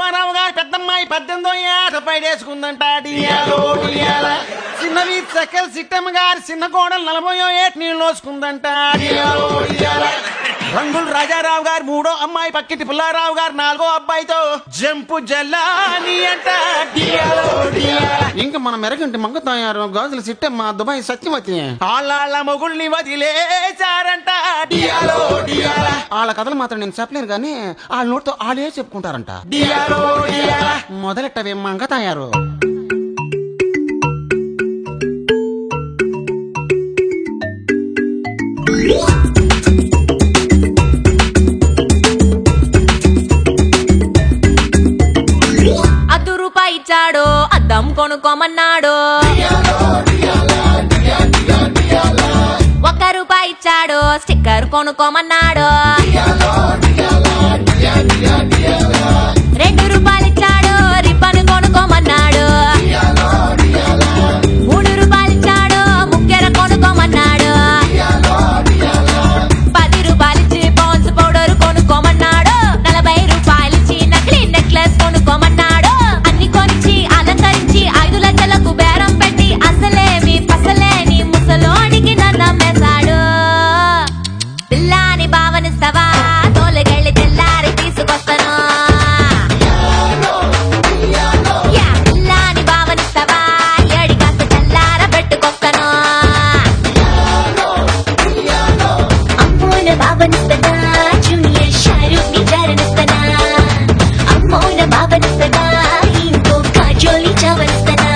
సుబ్బారావు గారి పెద్దమ్మాయి పద్దెనిమిదో ఏట పైడేసుకుందంట డియాలో డియాల చిన్నవి సెకల్ సిట్టమ్మ గారి చిన్న కోడలు నలభయో ఏట నీళ్ళు నోసుకుందంట డియాలో డియాల రంగులు రాజారావు గారు మూడో అమ్మాయి పక్కిటి పుల్లారావు గారు నాలుగో అబ్బాయితో జంపు జల్లాని అంట డియాలో డియాల ఇంకా మన మెరగంటి మంగ తయారు గాజుల సిట్టమ్మ దుబాయ్ సత్యవతి ఆళ్ళ మొగుల్ని వదిలేచారంట డియాలో డియాల వాళ్ళ కథలు మాత్రం నేను చెప్పలేను కానీ వాళ్ళ నోటితో వాళ్ళే చెప్పుకుంటారంట డియాలో డియాల మొదలెట్టవే మంగ తయారు అద్దు రూపాయి ఇచ్చాడు అద్దం కొనుక్కోమన్నాడు ఒక్క రూపాయి ఇచ్చాడు స్టిక్కర్ కొనుక్కోమన్నాడు రెండు రూపాయలు ఇచ్చాడు రిబ్బన్ కొనుక్కోమన్నాడు మూడు రూపాయలు ఇచ్చాడు ముక్కెర కొనుక్కోమన్నాడు పది రూపాయలు ఇచ్చి పౌన్స్ పౌడర్ కొనుక్కోమన్నాడు నలభై రూపాయలు ఇచ్చి నకిలీ నెక్లెస్ కొనుక్కోమన్నాడు అన్ని కొనిచ్చి అలంకరించి ఐదు లక్షలకు బేరం పెట్టి అసలేమి పసలేని ముసలోడికి నన్ను అమ్మేశాడు పిల్లాని భావనిస్తావా తోలకెళ్ళి తెల్లారి తీసుకొస్తాను యా, పిల్లాని భావనిస్తావా ఏడి కాస్త తెల్లార పెట్టుకొస్తాను అమ్మోన భావనిస్తనా జూనియర్ షారూక్ ని జారనిస్తనా అమ్మోన భావనిస్తనా ఇంకో కాజోలి చావనిస్తనా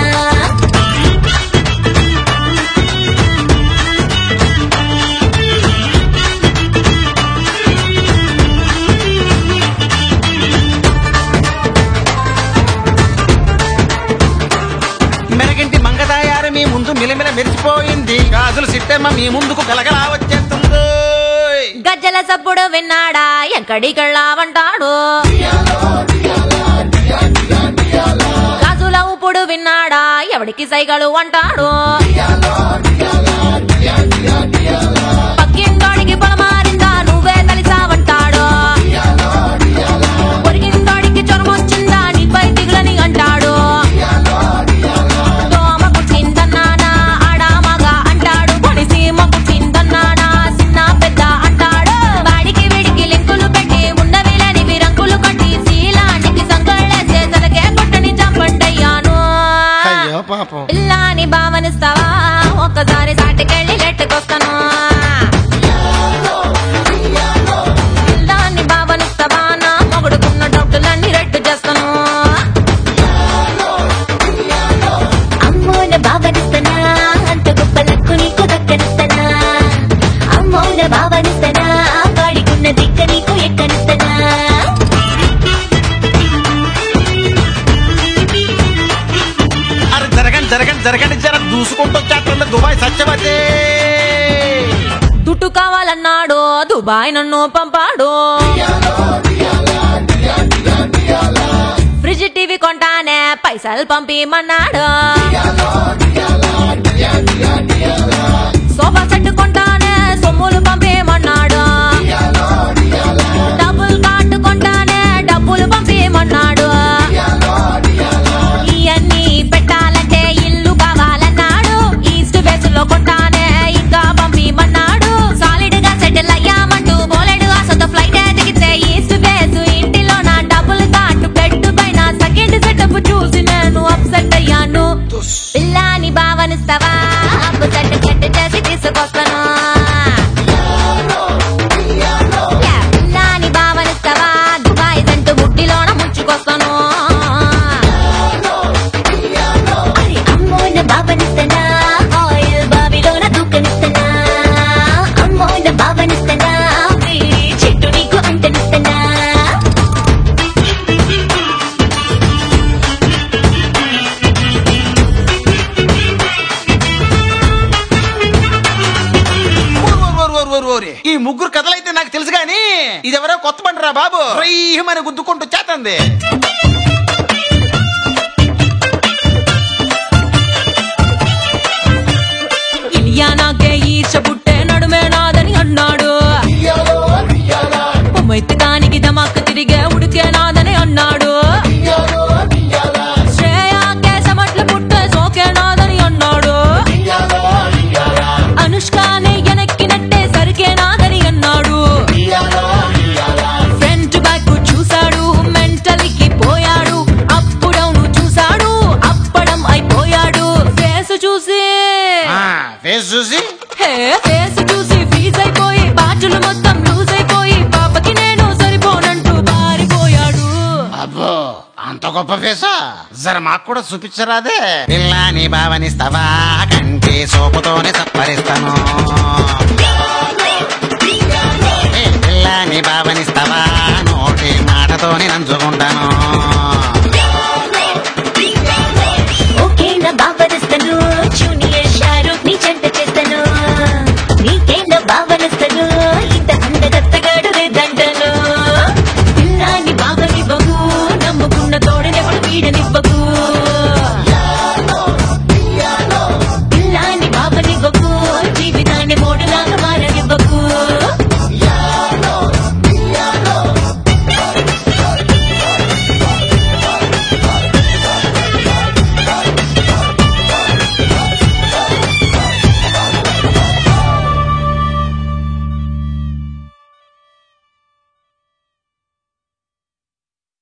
మెరగింటి మంగ తయారు మీ ముందు మిలమిల మెరిసిపోయింది గాజుల సిట్టమ్మ మీ ముందుకు కలగలా వచ్చేస్తుంది గజ్జల సప్పుడు విన్నాడా ఎక్కడికెళ్ళావంటాడు గాజుల ఊపుడు విన్నాడా ఎవడికి సైగలు అంటాడు పక్కింటోడికి పొలమారిందా నువ్వే తలిసావంటాడు పొరిగింటోడికి జ్వరం వచ్చిందా నీపై దిగులని అంటాడు దోమ కుట్టిందన్నానా ఆడామగా అంటాడు పొడిసీమ కుట్టిందన్నానా చిన్న పెద్ద అంటాడు వాడికి వీడికి లింకులు పెట్టి ఉన్నవిలేనివి రంగులు కొట్టి శీలానికి సంకళ్ళేసే తనకే కొట్టని చంపండయ్యాను అయ్యో పాపం పిల్లాని భావనిస్తావా ఒక్కసారి సాటికెళ్ళి లెట్టుకొస్తాను పిల్లాన్ని భావనిస్తావా నా మొగుడుకున్న డబ్బులన్నీ రెట్టు చేస్తాను అమ్మోన భావనిస్తనా అంత గొప్ప లక్కు నీకు దక్కనిస్తనా అమ్మోన భావనిస్తనా వాడికున్న దిక్క నీకు ఎక్కనిస్తనా అరే జరగండి జరగండి జరగండి జర దూసుకుంటూ వచ్చేస్తుంది దుబాయ్ సత్యవతి దుట్టు కావాలన్నాడు దుబాయ్ నన్ను పంపాడు ఫ్రిడ్జ్ టీవీ కొంటానే పైసలు పంపిమన్నాడు సోఫా సెట్ కొంటానే సొమ్ములు పంపిమన్నాడు డబ్బులు కార్డు కొంటానే డబ్బులు పంపిమన్నాడు ఇవన్నీ పెట్టాలంటే ఇల్లు కావాలన్నాడు ఈస్ట్ వెస్ట్ లో కొంటానే ఇంకా పంపిమన్నాడు సాలిడ్ గా సెటిల్ అయ్యామంటూ బోలెడు ఆశతో ఫ్లైట్ ఎదిగితే ఈస్ట్ వేస్ ఇంటిలో నా డబ్బులు కాటు బెడ్ పైన సెకండ్ సెటప్ చూసి నేను అప్సెట్ అయ్యాను పిల్లాని భావనిస్తావా అప్పు సెట్ సెట్ చేసి తీసుకొస్తాను యా, పిల్లాని భావనిస్తావా దుబాయ్ సెంటు బుడ్డిలోన ముంచుకొస్తాను అరే అమ్మోన భావనిస్తనా ఆయిల్ బావిలోన దూకనిస్తనా అమ్మోన భావనిస్తనా వేరే చెట్టు నీకు అంటనిస్తనా ఓర్ ఓర్ ఓర్ ఓర్ ఓర్ ఓరి. ఈ ముగ్గురు కథలైతే నాకు తెలుసు గాని ఇదెవరో కొత్త బండరా బాబు రయ్యమని గుద్దుకుంటూ చేతంది ఇలియా నాకే ఈర్చ పుట్టే నడుమే నాదని అన్నాడు బొమ్మైతే దానికి దమాక్ తిరిగే ఉడికే నాదని అన్నాడు గొప్ప ఫేసా జర మాకు కూడా చూపించరాదే పిల్లాని భావనిస్తావా కంటి సోపుతోనే సత్వరిస్తాను ఏ పిల్లాని భావనిస్తావా నోటి మాట